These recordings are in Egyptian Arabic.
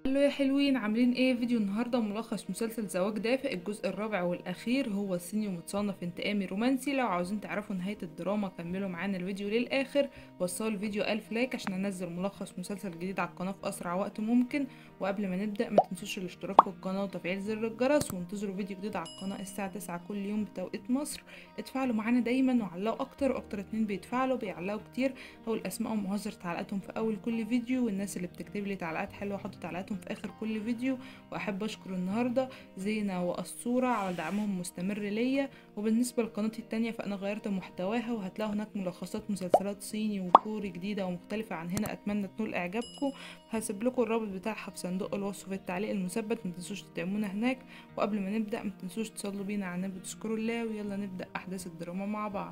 الو يا حلوين عاملين ايه فيديو النهارده ملخص مسلسل زواج دافئ الجزء الرابع والاخير هو صيني ومتصنف انتقامي رومانسي لو عاوزين تعرفوا نهايه الدراما كملوا معانا الفيديو للاخر وصلوا الفيديو ألف لايك عشان انزل ملخص مسلسل جديد على القناه في اسرع وقت ممكن وقبل ما نبدا ما تنسوش الاشتراك في القناه وتفعيل زر الجرس وانتظروا فيديو جديد على القناه الساعه 9 كل يوم بتوقيت مصر اتفاعلوا معانا دايما وعلقوا اكتر واكتر اتنين بيتفاعلوا بيعلقوا كتير هقول اسمائهم وهظهر تعليقاتهم في اول كل فيديو والناس اللي بتكتب لي تعليقات حلوه حطوا تعليقاتهم في اخر كل فيديو واحب اشكر النهارده زينه واسطوره على دعمهم مستمر ليا وبالنسبه لقناتي التانية فانا غيرت محتواها وهتلاقوا هناك ملخصات مسلسلات صيني وكوري جديده ومختلفه عن هنا اتمنى تنول اعجابكم هسيب لكم الرابط بتاعها في صندوق الوصف في التعليق المثبت ما تنسوش تدعمونا هناك وقبل ما نبدا ما تنسوش تصلوا بينا على النبي وتشكروا الله ويلا نبدا احداث الدراما مع بعض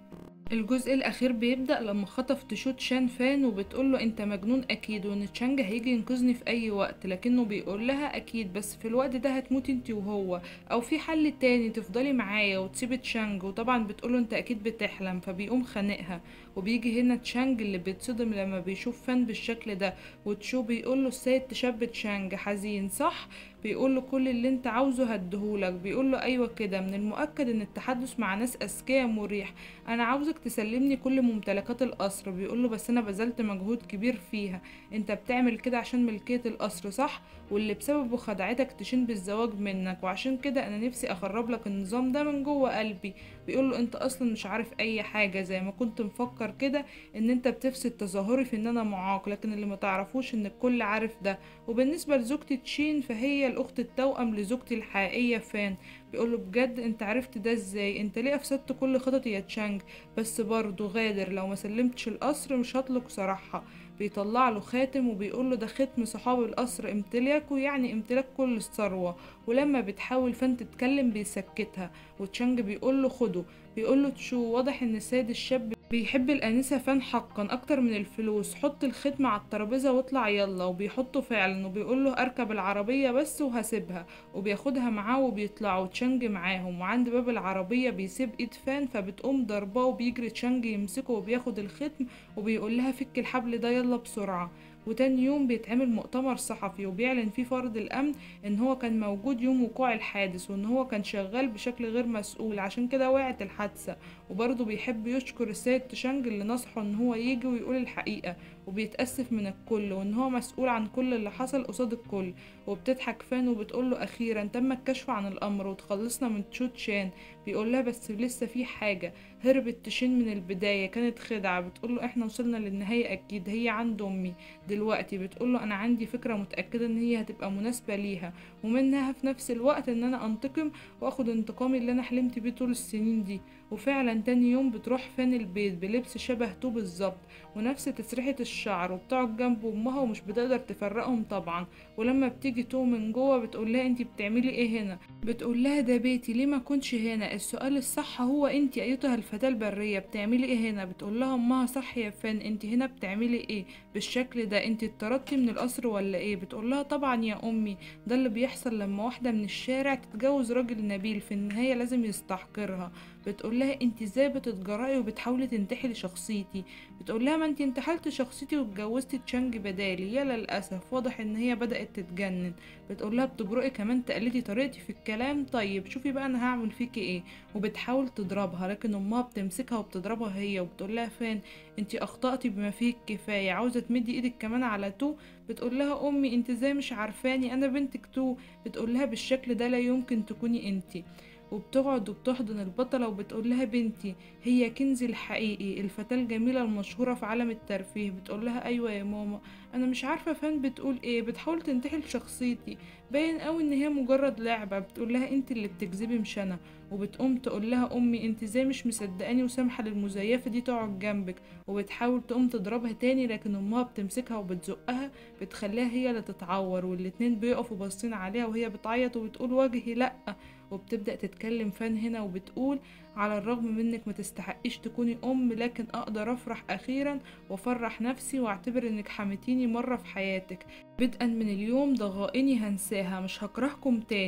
الجزء الاخير بيبدا لما خطف تشوت شان فان وبتقول له انت مجنون اكيد وان تشانج هيجي ينقذني في اي وقت لكنه بيقول لها اكيد بس في الوقت ده هتموت انت وهو او في حل تاني تفضلي معايا وتسيبي تشانج وطبعا بتقول له انت اكيد بتحلم فبيقوم خانقها وبيجي هنا تشانج اللي بيتصدم لما بيشوف فان بالشكل ده وتشو بيقول له السيد تشاب تشانج حزين صح بيقول له كل اللي انت عاوزه هديهولك بيقول له ايوه كده من المؤكد ان التحدث مع ناس اذكياء مريح انا عاوزك تسلمني كل ممتلكات القصر بيقول له بس انا بذلت مجهود كبير فيها انت بتعمل كده عشان ملكيه القصر صح واللي بسببه خدعتك تشين بالزواج منك وعشان كده انا نفسي اخرب لك النظام ده من جوه قلبي بيقول له انت اصلا مش عارف اي حاجه زي ما كنت مفكر كده ان انت بتفسد تظاهري في ان انا معاق لكن اللي ما تعرفوش ان الكل عارف ده وبالنسبه لزوجتي تشين فهي الاخت التوأم لزوجتي الحقيقيه فان بيقوله بجد انت عرفت ده ازاي انت ليه افسدت كل خططي يا تشانج بس برضه غادر لو ما سلمتش القصر مش هطلق صراحه بيطلع له خاتم وبيقول له ده ختم صحاب القصر امتلاكه يعني امتلاك كل الثروه ولما بتحاول فان تتكلم بيسكتها وتشانج بيقول له خده بيقول له تشو واضح ان السيد الشاب بيحب الانسه فان حقا اكتر من الفلوس حط الختم على الترابيزه واطلع يلا وبيحطه فعلا وبيقول له اركب العربيه بس وهسيبها وبياخدها معاه وبيطلعوا تشانج معاهم وعند باب العربيه بيسيب ايد فان فبتقوم ضرباه وبيجري تشانج يمسكه وبياخد الختم وبيقول لها فك الحبل ده يلا بسرعه وتاني يوم بيتعمل مؤتمر صحفي وبيعلن فيه فرد الأمن إن هو كان موجود يوم وقوع الحادث وإن هو كان شغال بشكل غير مسؤول عشان كده وقعت الحادثة وبرضه بيحب يشكر السيد تشانج اللي نصحه إن هو يجي ويقول الحقيقة وبيتأسف من الكل وإن هو مسؤول عن كل اللي حصل قصاد الكل وبتضحك فان وبتقول له أخيرا تم الكشف عن الأمر وتخلصنا من تشوت شان بيقول لها بس لسه في حاجة هربت تشين من البداية كانت خدعة بتقول له احنا وصلنا للنهاية أكيد هي عند أمي دلوقتي بتقول له أنا عندي فكرة متأكدة إن هي هتبقى مناسبة ليها ومنها في نفس الوقت إن أنا أنتقم وأخد انتقامي اللي أنا حلمت بيه طول السنين دي وفعلا تاني يوم بتروح فان البيت بلبس شبه تو بالظبط ونفس تسريحة الشعر وبتقعد جنب امها ومش بتقدر تفرقهم طبعا ولما بتيجي تو من جوه بتقول لها انتي بتعملي ايه هنا بتقول لها ده بيتي ليه ما كنتش هنا السؤال الصح هو انتي ايتها الفتاة البرية بتعملي ايه هنا بتقول لها امها صح يا فان انتي هنا بتعملي ايه بالشكل ده انتي اتطردتي من القصر ولا ايه بتقول لها طبعا يا امي ده اللي بيحصل لما واحدة من الشارع تتجوز راجل نبيل في النهاية لازم يستحقرها بتقول لها انت ازاي بتتجرأي وبتحاولي تنتحلي شخصيتي بتقول لها ما انت انتحلت شخصيتي واتجوزتي تشانج بدالي يا للاسف واضح ان هي بدأت تتجنن بتقول لها بتجرؤي كمان تقلدي طريقتي في الكلام طيب شوفي بقى انا هعمل فيكي ايه وبتحاول تضربها لكن امها بتمسكها وبتضربها هي وبتقول لها فين انت اخطأتي بما فيه الكفاية عاوزة تمدي ايدك كمان على تو بتقول لها امي انت ازاي مش عارفاني انا بنتك تو بتقول لها بالشكل ده لا يمكن تكوني انتي وبتقعد وبتحضن البطلة وبتقول لها بنتي هي كنزي الحقيقي الفتاة الجميلة المشهورة في عالم الترفيه بتقول لها أيوة يا ماما أنا مش عارفة فان بتقول إيه بتحاول تنتحل شخصيتي باين قوي إن هي مجرد لعبة بتقول لها أنت اللي بتكذبي مش أنا وبتقوم تقول لها أمي أنت ازاي مش مصدقاني وسامحة للمزيفة دي تقعد جنبك وبتحاول تقوم تضربها تاني لكن أمها بتمسكها وبتزقها بتخليها هي اللي تتعور والاتنين بيقفوا باصين عليها وهي بتعيط وبتقول وجهي لأ وبتبدأ تتكلم فان هنا وبتقول على الرغم منك ما تستحقيش تكوني أم لكن أقدر أفرح أخيرا وأفرح نفسي وأعتبر إنك حميتيني مرة في حياتك بدءا من اليوم ضغائني هنساها مش هكرهكم تاني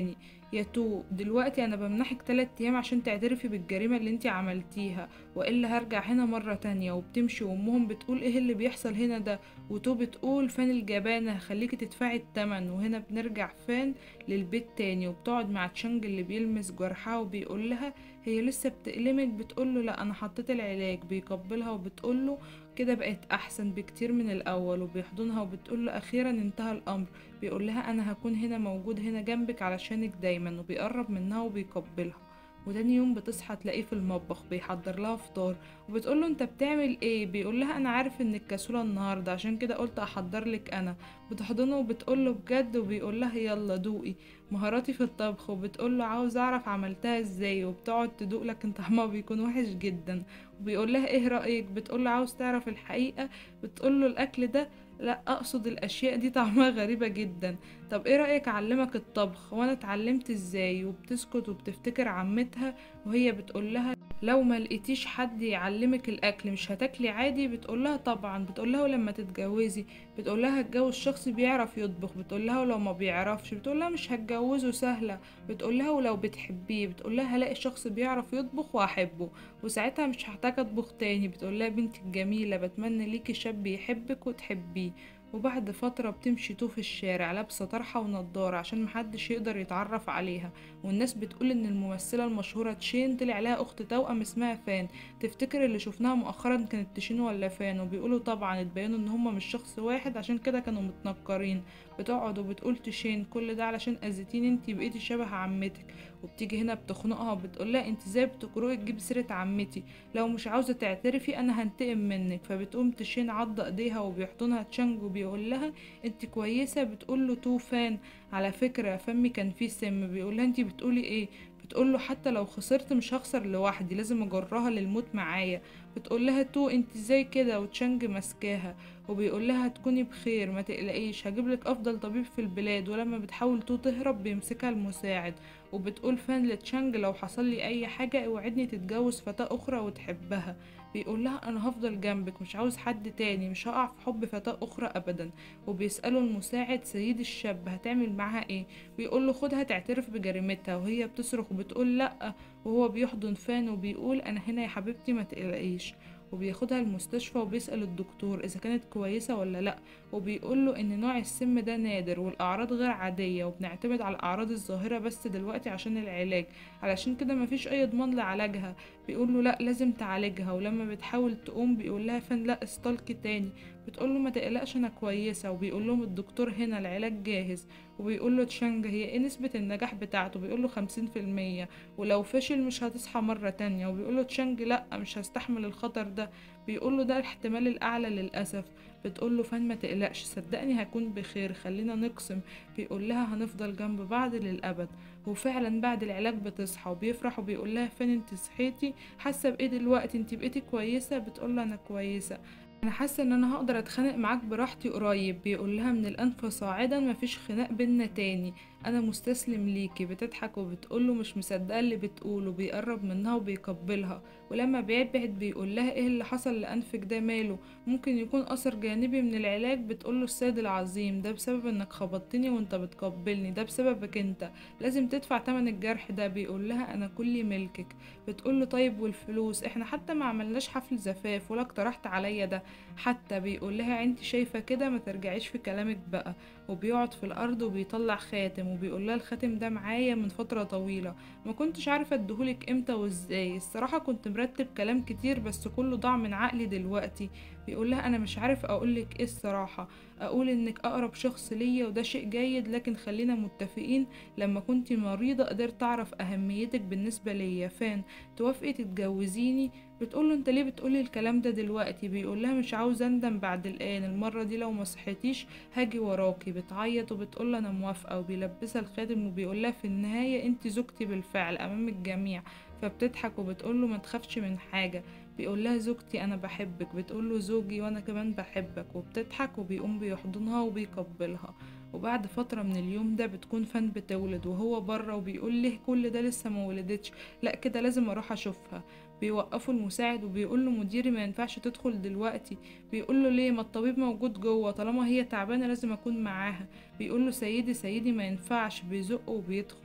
يا تو دلوقتي انا بمنحك تلات ايام عشان تعترفي بالجريمة اللي انتي عملتيها والا هرجع هنا مرة تانية وبتمشي وامهم بتقول ايه اللي بيحصل هنا ده وتو بتقول فان الجبانة هخليكي تدفعي التمن وهنا بنرجع فان للبيت تاني وبتقعد مع تشانج اللي بيلمس جرحها وبيقول لها هي لسه بتألمك بتقوله لا انا حطيت العلاج بيقبلها وبتقوله كده بقت احسن بكتير من الاول وبيحضنها وبتقوله اخيرا انتهى الامر بيقول لها انا هكون هنا موجود هنا جنبك علشانك دايما وبيقرب منها وبيقبلها وتاني يوم بتصحى تلاقيه في المطبخ بيحضر لها فطار وبتقول له انت بتعمل ايه بيقول لها انا عارف انك كسولة النهارده عشان كده قلت احضر لك انا بتحضنه وبتقول له بجد وبيقول لها يلا دوقي مهاراتي في الطبخ وبتقول له عاوز اعرف عملتها ازاي وبتقعد تدوق لكن طعمها بيكون وحش جدا وبيقول لها ايه رايك بتقول له عاوز تعرف الحقيقه بتقول له الاكل ده لا اقصد الاشياء دي طعمها غريبة جدا طب ايه رأيك اعلمك الطبخ وانا اتعلمت ازاي وبتسكت وبتفتكر عمتها وهي بتقول لها لو ما لقيتيش حد يعلمك الاكل مش هتاكلي عادي بتقول لها طبعا بتقول لها لما تتجوزي بتقول لها هتجوز شخص بيعرف يطبخ بتقول لها ولو ما بيعرفش بتقول لها مش هتجوزه سهلة بتقول لها ولو بتحبيه بتقول لها هلاقي شخص بيعرف يطبخ واحبه وساعتها مش هحتاج اطبخ تاني بتقول لها بنتي الجميلة بتمنى ليكي شاب يحبك وتحبيه وبعد فترة بتمشي تو في الشارع لابسة طرحة ونضارة عشان محدش يقدر يتعرف عليها والناس بتقول ان الممثلة المشهورة تشين طلع لها اخت توأم اسمها فان تفتكر اللي شفناها مؤخرا كانت تشين ولا فان وبيقولوا طبعا اتبينوا ان هما مش شخص واحد عشان كده كانوا متنكرين بتقعد وبتقول تشين كل ده علشان اذيتيني انتي بقيتي شبه عمتك وبتيجي هنا بتخنقها وبتقولها انت ازاي بتجرؤي تجيبي سيرة عمتي لو مش عاوزة تعترفي انا هنتقم منك فبتقوم تشين عض ايديها وبيحضنها تشانج وبيقول لها انت كويسة بتقول له توفان على فكرة فمي كان فيه سم بيقول لها انت بتقولي ايه بتقول له حتى لو خسرت مش هخسر لوحدي لازم اجرها للموت معايا بتقول لها تو انت ازاي كده وتشانج ماسكاها وبيقول لها تكوني بخير ما تقلقيش هجيب لك افضل طبيب في البلاد ولما بتحاول تو تهرب بيمسكها المساعد وبتقول فان لتشانج لو حصل لي اي حاجه اوعدني تتجوز فتاه اخرى وتحبها بيقول لها انا هفضل جنبك مش عاوز حد تاني مش هقع في حب فتاة اخرى ابدا وبيسأله المساعد سيد الشاب هتعمل معاها ايه بيقول له خدها تعترف بجريمتها وهي بتصرخ وبتقول لا وهو بيحضن فان وبيقول انا هنا يا حبيبتي ما تقلقيش وبياخدها المستشفى وبيسأل الدكتور إذا كانت كويسة ولا لأ وبيقوله إن نوع السم ده نادر والأعراض غير عادية وبنعتمد على الأعراض الظاهرة بس دلوقتي عشان العلاج علشان كده مفيش أي ضمان لعلاجها بيقوله لأ لازم تعالجها ولما بتحاول تقوم بيقول لها فين لأ استلقي تاني بتقول له ما تقلقش انا كويسه وبيقول لهم الدكتور هنا العلاج جاهز وبيقول له تشانج هي ايه نسبه النجاح بتاعته بيقول له خمسين في المية ولو فشل مش هتصحى مره تانية وبيقول له تشانج لا مش هستحمل الخطر ده بيقول له ده الاحتمال الاعلى للاسف بتقول له فان ما تقلقش صدقني هكون بخير خلينا نقسم بيقول لها هنفضل جنب بعض للابد وفعلا بعد العلاج بتصحى وبيفرح وبيقول لها فين انت صحيتي حاسه بايه دلوقتي انت بقيتي كويسه بتقول له انا كويسه انا حاسه ان انا هقدر اتخانق معاك براحتي قريب بيقول لها من الان فصاعدا مفيش خناق بينا تاني انا مستسلم ليكي بتضحك وبتقوله مش مصدقه اللي بتقوله بيقرب منها وبيقبلها ولما بيبعد بيقول لها ايه اللي حصل لانفك ده ماله ممكن يكون اثر جانبي من العلاج بتقوله السيد العظيم ده بسبب انك خبطتني وانت بتقبلني ده بسببك انت لازم تدفع تمن الجرح ده بيقول لها انا كلي ملكك بتقوله طيب والفلوس احنا حتى ما عملناش حفل زفاف ولا اقترحت عليا ده حتى بيقول لها انت شايفه كده ما ترجعيش في كلامك بقى وبيقعد في الارض وبيطلع خاتم وبيقول لها الخاتم ده معايا من فتره طويله ما كنتش عارفه اديهولك امتى وازاي الصراحه كنت مرتب كلام كتير بس كله ضاع من عقلي دلوقتي بيقول لها انا مش عارف اقولك ايه الصراحه اقول انك اقرب شخص ليا وده شيء جيد لكن خلينا متفقين لما كنت مريضه قدرت اعرف اهميتك بالنسبه ليا فان توافقي تتجوزيني بتقوله انت ليه بتقولي الكلام ده دلوقتي بيقول لها مش عاوز اندم بعد الان المره دي لو ما صحيتيش هاجي وراكي بتعيط وبتقول انا موافقه وبيلبسها الخادم وبيقول لها في النهايه انت زوجتي بالفعل امام الجميع فبتضحك وبتقول له ما تخافش من حاجه بيقول لها زوجتي انا بحبك بتقول له زوجي وانا كمان بحبك وبتضحك وبيقوم بيحضنها وبيقبلها وبعد فترة من اليوم ده بتكون فان بتولد وهو بره وبيقول ليه كل ده لسه ما ولدتش لا كده لازم اروح اشوفها بيوقفوا المساعد وبيقول له مديري ما ينفعش تدخل دلوقتي بيقول له ليه ما الطبيب موجود جوه طالما هي تعبانه لازم اكون معاها بيقول له سيدي سيدي ما ينفعش بيزقه وبيدخل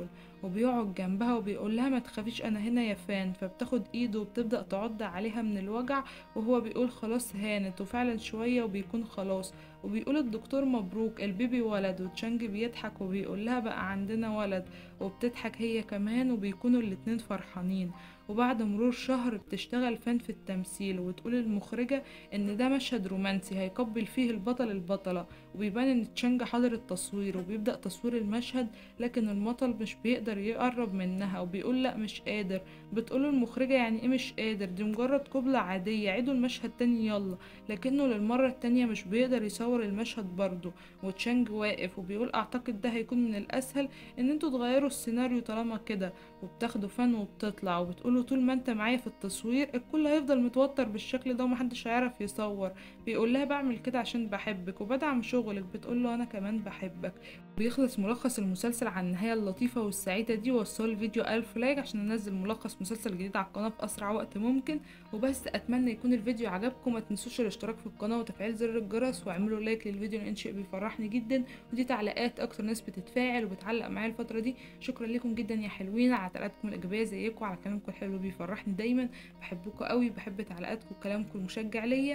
وبيقعد جنبها وبيقول لها ما تخافيش انا هنا يا فان فبتاخد ايده وبتبدأ تعض عليها من الوجع وهو بيقول خلاص هانت وفعلا شوية وبيكون خلاص وبيقول الدكتور مبروك البيبي ولد وتشانج بيضحك وبيقول لها بقى عندنا ولد وبتضحك هي كمان وبيكونوا الاتنين فرحانين وبعد مرور شهر بتشتغل فان في التمثيل وتقول المخرجة ان ده مشهد رومانسي هيقبل فيه البطل البطلة وبيبان ان تشانج حاضر التصوير وبيبدأ تصوير المشهد لكن البطل مش بيقدر يقرب منها وبيقول لا مش قادر بتقوله المخرجة يعني ايه مش قادر دي مجرد قبلة عادية عيدوا المشهد تاني يلا لكنه للمرة التانية مش بيقدر يصور المشهد برضه وتشانج واقف وبيقول اعتقد ده هيكون من الاسهل ان انتوا تغيروا السيناريو طالما كده وبتاخدوا فن وبتطلع وبتقوله طول ما انت معايا في التصوير الكل هيفضل متوتر بالشكل ده ومحدش هيعرف يصور بيقول لها بعمل كده عشان بحبك وبدعم شغلك بتقول له انا كمان بحبك بيخلص ملخص المسلسل عن النهاية اللطيفة والسعيدة دي وصلوا الفيديو ألف لايك عشان ننزل ملخص مسلسل جديد على القناة في أسرع وقت ممكن وبس أتمنى يكون الفيديو عجبكم ما تنسوش الاشتراك في القناة وتفعيل زر الجرس واعملوا لايك للفيديو لأن شيء بيفرحني جدا ودي تعليقات أكتر ناس بتتفاعل وبتعلق معايا الفترة دي شكرا لكم جدا يا حلوين على تعليقاتكم الإيجابية زيكم على كلامكم الحلو بيفرحني دايما بحبكم قوي بحب تعليقاتكم وكلامكم المشجع ليا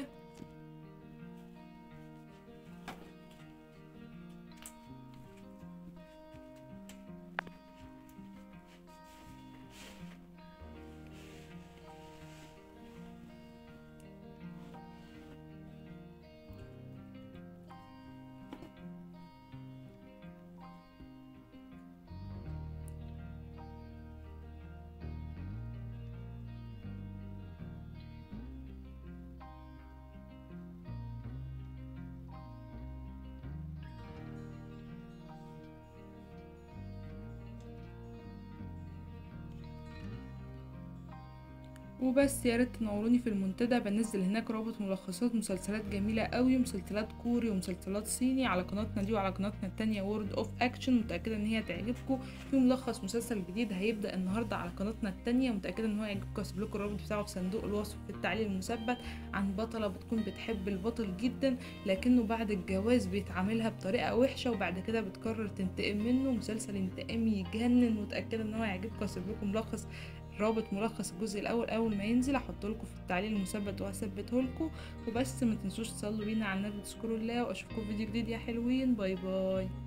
وبس يا ريت تنوروني في المنتدى بنزل هناك رابط ملخصات مسلسلات جميله قوي مسلسلات كوري ومسلسلات صيني على قناتنا دي وعلى قناتنا التانية وورد اوف اكشن متاكده ان هي تعجبكم في ملخص مسلسل جديد هيبدا النهارده على قناتنا التانية متاكده ان هو هيعجبكم هسيب لكم الرابط بتاعه في صندوق الوصف في التعليق المثبت عن بطله بتكون بتحب البطل جدا لكنه بعد الجواز بيتعاملها بطريقه وحشه وبعد كده بتقرر تنتقم منه مسلسل انتقامي يجنن متاكده ان هو هيعجبكم هسيب لكم ملخص رابط ملخص الجزء الاول اول ما ينزل احط لكم في التعليق المثبت وهثبته لكم وبس ما تنسوش تصلوا بينا على النبي تذكروا الله واشوفكم في فيديو جديد يا حلوين باي باي